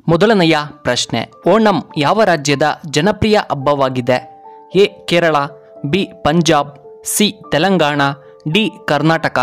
ಮೊದಲನೆಯ ಪ್ರಶ್ನೆ ಓಣಂ ಯಾವ ರಾಜ್ಯದ ಜನಪ್ರಿಯ ಹಬ್ಬವಾಗಿದೆ A Kerala B Punjab C Telangana D Karnataka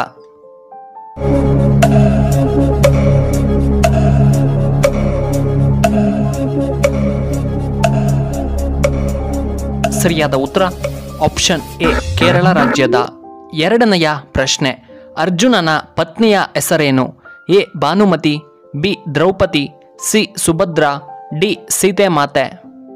ಸರಿಯಾದ ಉತ್ತರ ಆಪ್ಷನ್ ಎ ಕೇರಳ ರಾಜ್ಯದ ಎರಡನೆಯ ಪ್ರಶ್ನೆ ಅರ್ಜುನನ ಪತ್ನಿಯ ಹೆಸರೇನು A Bhanumati B Draupadi C Subhadra D Sita ಮಾತೆ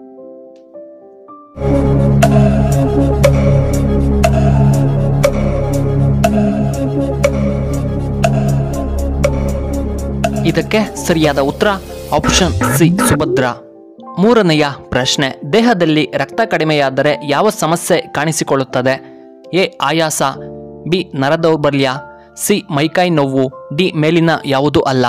ಇದಕ್ಕೆ ಸರಿಯಾದ ಉತ್ತರ ಆಪ್ಷನ್ ಸಿ ಸುಭದ್ರಾ ಮೂರನೆಯ ಪ್ರಶ್ನೆ ದೇಹದಲ್ಲಿ ರಕ್ತ ಕಡಿಮೆಯಾದರೆ ಯಾವ ಸಮಸ್ಯೆ ಕಾಣಿಸಿಕೊಳ್ಳುತ್ತದೆ ಎ ಆಯಾಸ ಬಿ ನರದೌರ್ಬಲ್ಯ ಸಿ ಮೈಕೈ ನೋವು ಡಿ ಮೇಲಿನ ಯಾವುದೂ ಅಲ್ಲ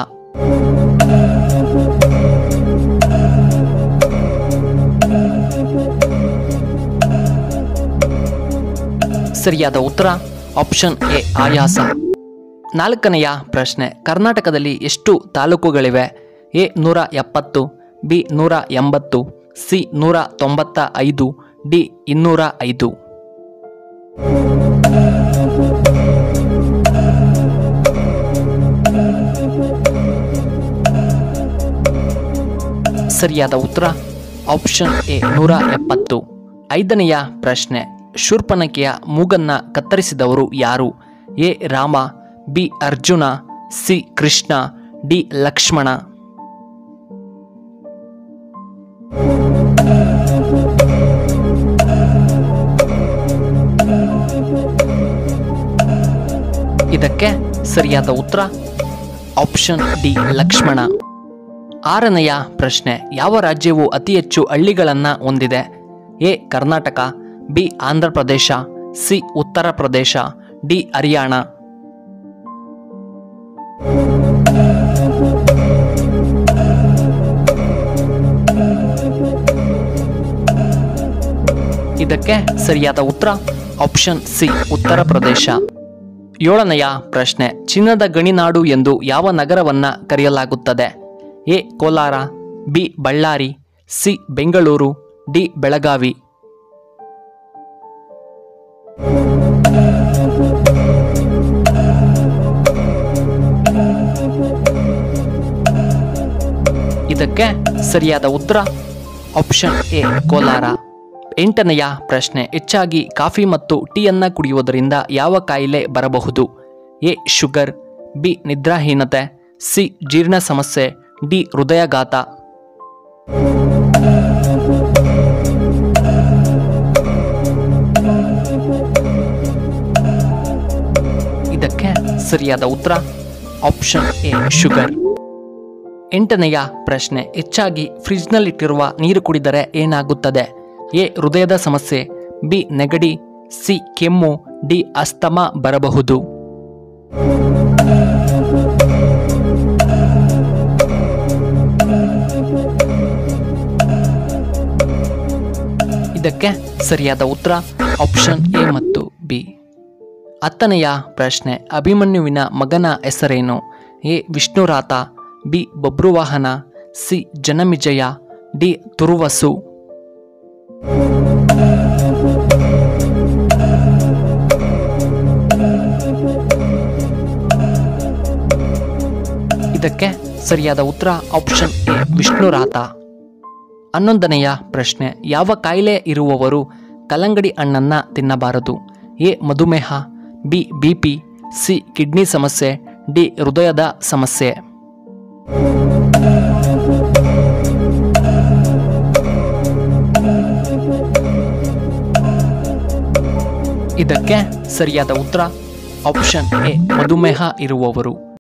ಸರಿಯಾದ ಉತ್ತರ ಆಪ್ಷನ್ ಎ ಆಯಾಸ ನಾಲ್ಕನೆಯ ಪ್ರಶ್ನೆ ಕರ್ನಾಟಕದಲ್ಲಿ ಎಷ್ಟು ತಾಲೂಕುಗಳಿವೆ ಎ ನೂರ ಎಪ್ಪತ್ತು ಬಿ ನೂರ ಎಂಬತ್ತು ಸಿ ನೂರ ತೊಂಬತ್ತ ಐದು ಡಿ ಇನ್ನೂರ ಐದು ಸರಿಯಾದ ಉತ್ತರ ಆಪ್ಷನ್ ಎ ನೂರ ಎಪ್ಪತ್ತು ಐದನೆಯ ಪ್ರಶ್ನೆ ಶೂರ್ಪನಖಿಯ ಮೂಗನ್ನ ಕತ್ತರಿಸಿದವರು ಯಾರು A Rama B Arjuna C Krishna D Lakshmana ಇದಕ್ಕೆ ಸರಿಯಾದ ಉತ್ತರ ಆಪ್ಷನ್ ಡಿ ಲಕ್ಷ್ಮಣ ಆರನೆಯ ಪ್ರಶ್ನೆ ಯಾವ ರಾಜ್ಯವು ಅತಿ ಹೆಚ್ಚು ಹಳ್ಳಿಗಳನ್ನು ಹೊಂದಿದೆ ಎ ಕರ್ನಾಟಕ ಬಿ ಆಂಧ್ರ ಪ್ರದೇಶ ಸಿ ಉತ್ತರ ಪ್ರದೇಶ ಡಿ ಹರಿಯಾಣ ಇದಕ್ಕೆ ಸರಿಯಾದ ಉತ್ತರ ಆಪ್ಷನ್ ಸಿ ಉತ್ತರ ಪ್ರದೇಶ ಏಳನೆಯ ಪ್ರಶ್ನೆ ಚಿನ್ನದ ಗಣಿನಾಡು ಎಂದು ಯಾವ ನಗರವನ್ನ ಕರೆಯಲಾಗುತ್ತದೆ A Kolar B Ballari C Bengaluru D Belagavi ಇದಕ್ಕೆ ಸರಿಯಾದ ಉತ್ತರ ಆಪ್ಷನ್ ಎ ಕೋಲಾರ ಎಂಟನೆಯ ಪ್ರಶ್ನೆ ಹೆಚ್ಚಾಗಿ ಕಾಫಿ ಮತ್ತು ಟೀಯನ್ನ ಕುಡಿಯುವುದರಿಂದ ಯಾವ ಕಾಯಿಲೆ ಬರಬಹುದು ಎ ಶುಗರ್ ಬಿ ನಿದ್ರಾಹೀನತೆ ಸಿ ಜೀರ್ಣ ಸಮಸ್ಯೆ ಡಿ ಹೃದಯಾಘಾತ ಇದಕ್ಕೆ ಸರಿಯಾದ ಉತ್ತರ ಆಪ್ಷನ್ ಎ ಶುಗರ್ ಎಂಟನೆಯ ಪ್ರಶ್ನೆ ಹೆಚ್ಚಾಗಿ ಫ್ರಿಜ್ನಲ್ಲಿಟ್ಟಿರುವ ನೀರು ಕುಡಿದರೆ ಏನಾಗುತ್ತದೆ ಎ ಹೃದಯದ ಸಮಸ್ಯೆ ಬಿ ನೆಗಡಿ ಸಿ ಕೆಮ್ಮು ಡಿ ಅಸ್ತಮ ಬರಬಹುದು ಇದಕ್ಕೆ ಸರಿಯಾದ ಉತ್ತರ ಆಪ್ಷನ್ ಎ ಮತ್ತು ಬಿ ಹತ್ತನೆಯ ಪ್ರಶ್ನೆ ಅಭಿಮನ್ಯುವಿನ ಮಗನ ಹೆಸರೇನು A Vishnurata B Babruvahana C Janamejaya D Turvasu ಇದಕ್ಕೆ ಸರಿಯಾದ ಉತ್ತರ ಆಪ್ಷನ್ ಎ ವಿಷ್ಣುರಾತ ಹನ್ನೊಂದನೆಯ ಪ್ರಶ್ನೆ ಯಾವ ಕಾಯಿಲೆ ಇರುವವರು ಕಲ್ಲಂಗಡಿ ಹಣ್ಣನ್ನ ತಿನ್ನಬಾರದು ಎ ಮಧುಮೇಹ B B P C kidney ಸಮಸ್ಯೆ ಡಿ ಹೃದಯದ ಸಮಸ್ಯೆ ಇದಕ್ಕೆ ಸರಿಯಾದ ಉತ್ತರ ಆಪ್ಷನ್ ಎ ಮಧುಮೇಹ ಇರುವವರು